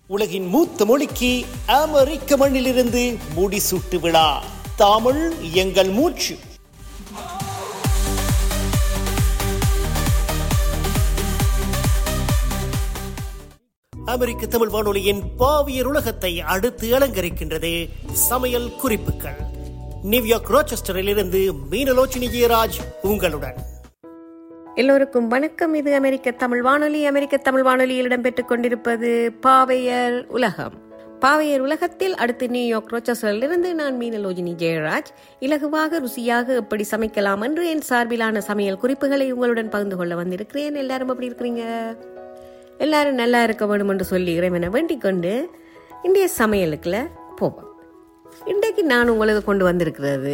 உலகின் மூத்த மொழிக்கு அமெரிக்க மண்ணிலிருந்து முடிசூட்டு விழா தமிழ் எங்கள் மூச்சு அமெரிக்க தமிழ் வானொலியின் பாவியர் உலகத்தை அடுத்து அலங்கரிக்கின்றது சமையல் குறிப்புகள் நியூயார்க் ரோச்செஸ்டரில் இருந்து மீனலோச்சினி ஜெயராஜ் உங்களுடன் எல்லோருக்கும் வணக்கம் இது அமெரிக்க தமிழ் வானொலி அமெரிக்க தமிழ் வானொலியில் இடம்பெற்றுக் கொண்டிருப்பது பாவையர் உலகம் பாவையர் உலகத்தில் அடுத்து நியூயார்க் ரோச்சஸில் இருந்து நான் மீனலோஜினி ஜெயராஜ் இலகுவாக ருசியாக எப்படி சமைக்கலாம் என்று என் சார்பிலான சமையல் குறிப்புகளை உங்களுடன் பகிர்ந்து கொள்ள வந்திருக்கிறேன் எல்லாரும் எப்படி இருக்கிறீங்க எல்லாரும் நல்லா இருக்க வேண்டும் என்று சொல்லி இறைவனை வேண்டிக் கொண்டு இந்திய சமையலுக்குள்ள போவோம் இன்றைக்கு நான் உங்களுக்கு கொண்டு வந்திருக்கிறது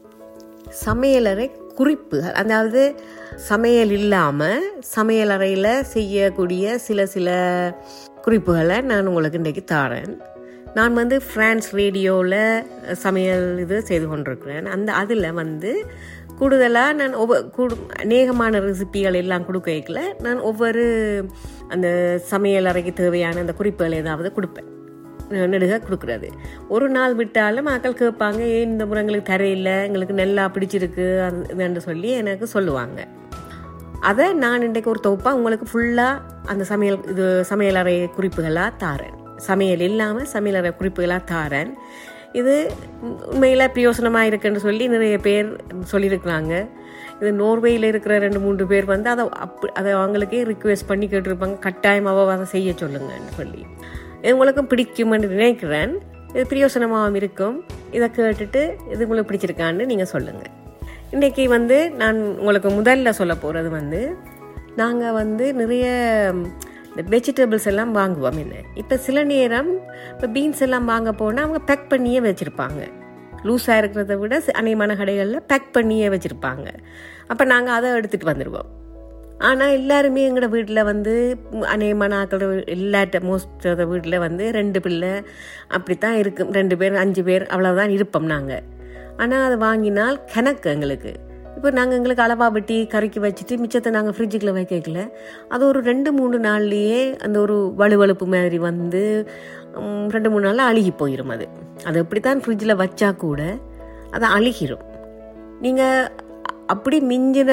சமையலறை குறிப்புகள் அதாவது சமையல் இல்லாமல் சமையலறையில் செய்யக்கூடிய சில சில குறிப்புகளை நான் உங்களுக்கு இன்றைக்கு தாரேன் நான் வந்து ஃப்ரான்ஸ் ரேடியோவில் சமையல் இது செய்து கொண்டிருக்கிறேன் அந்த அதில் வந்து கூடுதலாக நான் ஒவ்வொரு கூடு அநேகமான ரெசிபிகள் எல்லாம் கொடுக்கல நான் ஒவ்வொரு அந்த சமையல் அறைக்கு தேவையான அந்த குறிப்புகள் ஏதாவது கொடுப்பேன் நெடுக கொடுக்குறது ஒரு நாள் விட்டாலும் மக்கள் கேட்பாங்க ஏன் இந்த முறை எங்களுக்கு தரையில்லை எங்களுக்கு நல்லா பிடிச்சிருக்கு அதுன்னு சொல்லி எனக்கு சொல்லுவாங்க அதை நான் இன்றைக்கு ஒரு தொகுப்பாக உங்களுக்கு ஃபுல்லாக அந்த சமையல் இது சமையலறை குறிப்புகளாக தாரேன் சமையல் இல்லாமல் சமையலறை குறிப்புகளாக தாரேன் இது உண்மையில் பிரயோசனமாக இருக்குன்னு சொல்லி நிறைய பேர் சொல்லியிருக்கிறாங்க இது நோர்வேயில் இருக்கிற ரெண்டு மூன்று பேர் வந்து அதை அப்படி அதை அவங்களுக்கே ரிக்வெஸ்ட் பண்ணி கேட்டிருப்பாங்க கட்டாயமாக அதை செய்ய சொல்லுங்கன்னு சொல்லி இது உங்களுக்கும் பிடிக்கும்னு நினைக்கிறேன் இது பிரயோசனமாகவும் இருக்கும் இதை கேட்டுட்டு இது உங்களுக்கு பிடிச்சிருக்கான்னு நீங்கள் சொல்லுங்கள் இன்றைக்கி வந்து நான் உங்களுக்கு முதல்ல சொல்ல போகிறது வந்து நாங்கள் வந்து நிறைய இந்த வெஜிடபிள்ஸ் எல்லாம் வாங்குவோம் என்ன இப்போ சில நேரம் இப்போ பீன்ஸ் எல்லாம் வாங்க போனால் அவங்க பேக் பண்ணியே வச்சுருப்பாங்க லூஸாக இருக்கிறத விட அநேகமான கடைகளில் பேக் பண்ணியே வச்சுருப்பாங்க அப்போ நாங்கள் அதை எடுத்துகிட்டு வந்துடுவோம் ஆனால் எல்லாருமே எங்களோட வீட்டில் வந்து அநேகமான ஆக்கள் எல்லாட்ட மோஸ்ட் ஆஃப் வீட்டில் வந்து ரெண்டு பிள்ளை அப்படித்தான் இருக்கும் ரெண்டு பேர் அஞ்சு பேர் அவ்வளோதான் இருப்போம் நாங்கள் ஆனால் அதை வாங்கினால் கணக்கு எங்களுக்கு இப்போ நாங்கள் எங்களுக்கு அளவா வெட்டி கறிக்கு வச்சுட்டு மிச்சத்தை நாங்கள் ஃப்ரிட்ஜுக்குள்ளே வைக்கல அது ஒரு ரெண்டு மூணு நாள்லேயே அந்த ஒரு வலுவழுப்பு மாதிரி வந்து ரெண்டு மூணு நாளில் அழுகி போயிடும் அது அது எப்படித்தான் ஃப்ரிட்ஜில் வச்சா கூட அது அழுகிரும் நீங்கள் அப்படி மிஞ்சின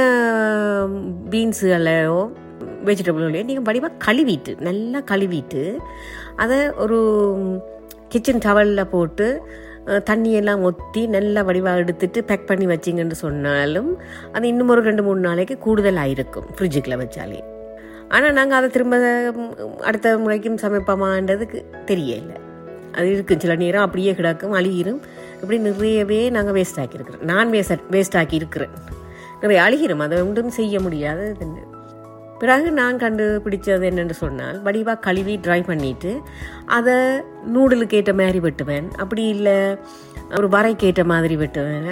பீன்ஸுகளையோ வெஜிடபிள்களையோ நீங்கள் வடிவாக கழுவிட்டு நல்லா கழுவிட்டு அதை ஒரு கிச்சன் டவலில் போட்டு தண்ணியெல்லாம் ஒத்தி நல்லா வடிவாக எடுத்துட்டு பேக் பண்ணி வச்சிங்கன்னு சொன்னாலும் அது இன்னும் ஒரு ரெண்டு மூணு நாளைக்கு கூடுதலாக இருக்கும் ஃப்ரிட்ஜுக்குள்ளே வச்சாலே ஆனால் நாங்கள் அதை திரும்ப அடுத்த முறைக்கும் சமைப்போமான்றதுக்கு தெரியல அது இருக்கும் சில நேரம் அப்படியே கிடக்கும் அழுகிரும் இப்படி நிறையவே நாங்கள் வேஸ்ட் ஆக்கியிருக்கிறோம் நான் வேஸ்ட் வேஸ்ட் ஆக்கி இருக்கிறேன் நிறைய அழுகிரும் அதை ஒன்றும் செய்ய முடியாது பிறகு நான் கண்டுபிடிச்சது என்னென்னு சொன்னால் வடிவாக கழுவி ட்ரை பண்ணிவிட்டு அதை நூடுலுக்கு ஏற்ற மாதிரி வெட்டுவேன் அப்படி இல்லை ஒரு வரைக்கு ஏற்ற மாதிரி வெட்டுவேன்